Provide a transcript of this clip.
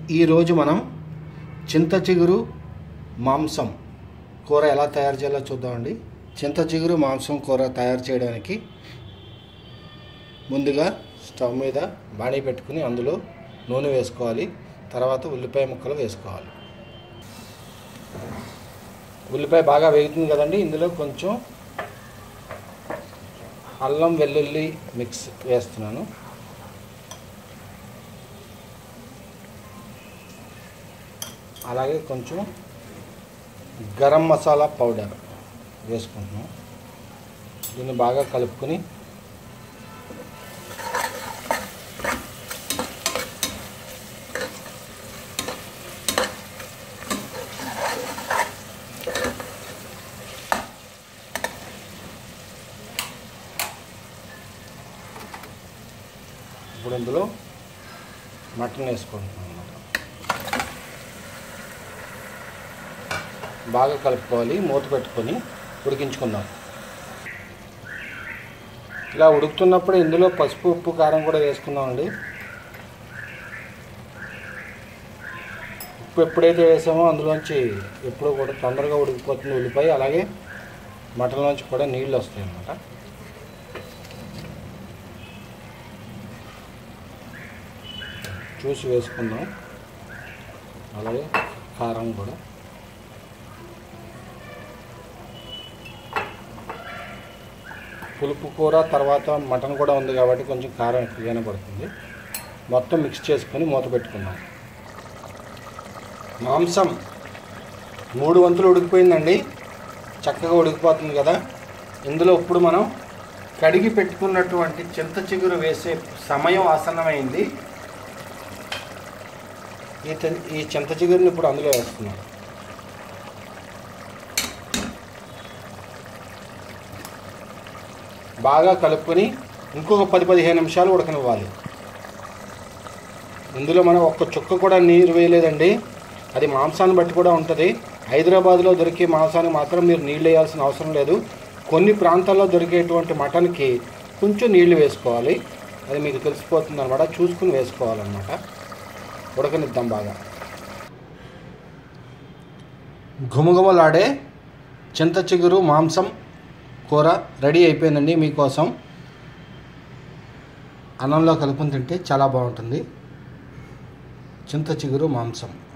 ఈరోజు మనం చింత చిగురు మాంసం కూర ఎలా తయారు చేయాలో చూద్దామండి చింత చిగురు మాంసం కూర తయారు చేయడానికి ముందుగా స్టవ్ మీద బాణీ పెట్టుకుని అందులో నూనె వేసుకోవాలి తర్వాత ఉల్లిపాయ ముక్కలు వేసుకోవాలి ఉల్లిపాయ బాగా వేగుతుంది కదండి ఇందులో కొంచెం అల్లం వెల్లుల్లి మిక్స్ వేస్తున్నాను అలాగే కొంచెం గరం మసాలా పౌడర్ వేసుకుంటున్నాం దీన్ని బాగా కలుపుకొని ఇప్పుడు ఇందులో మటన్ వేసుకుంటున్నాం అన్నమాట బాగా కలుపుకోవాలి మూత పెట్టుకొని ఉడికించుకుందాం ఇలా ఉడుకుతున్నప్పుడు ఇందులో పసుపు ఉప్పు కారం కూడా వేసుకున్నామండి ఉప్పు ఎప్పుడైతే వేసామో అందులోంచి ఎప్పుడు కూడా తొందరగా ఉడికిపోతుంది ఉల్లిపాయ అలాగే మటన్లోంచి కూడా నీళ్ళు వస్తాయి అన్నమాట చూసి వేసుకుందాం అలాగే కారం కూడా పులుపు కూర తర్వాత మటన్ కూడా ఉంది కాబట్టి కొంచెం కారం ఎక్కువగానే పడుతుంది మొత్తం మిక్స్ చేసుకొని మూత పెట్టుకుందాం మాంసం మూడు వంతులు ఉడికిపోయిందండి చక్కగా ఉడికిపోతుంది కదా ఇందులో ఇప్పుడు మనం కడిగి పెట్టుకున్నటువంటి చింత చిగురు వేసే సమయం ఆసన్నమైంది ఈ తి- ఈ చింత చిగురుని ఇప్పుడు అందులో వేస్తున్నాం బాగా కలుపుకొని ఇంకొక పది పదిహేను నిమిషాలు ఉడకనివ్వాలి ఇందులో మనం ఒక్క చుక్క కూడా నీరు వేయలేదండి అది మాంసాన్ని బట్టి కూడా ఉంటుంది హైదరాబాద్లో దొరికే మాంసానికి మాత్రం మీరు నీళ్ళు వేయాల్సిన అవసరం లేదు కొన్ని ప్రాంతాల్లో దొరికేటువంటి మటన్కి కొంచెం నీళ్లు వేసుకోవాలి అది మీకు తెలిసిపోతుంది అనమాట చూసుకుని వేసుకోవాలన్నమాట ఉడకనిద్దాం బాగా ఘుమఘుమలాడే చింత చిగురు మాంసం కూర రెడీ అయిపోయిందండి మీకోసం అన్నంలో కలుపుని తింటే చాలా బాగుంటుంది చింత చిగురు మాంసం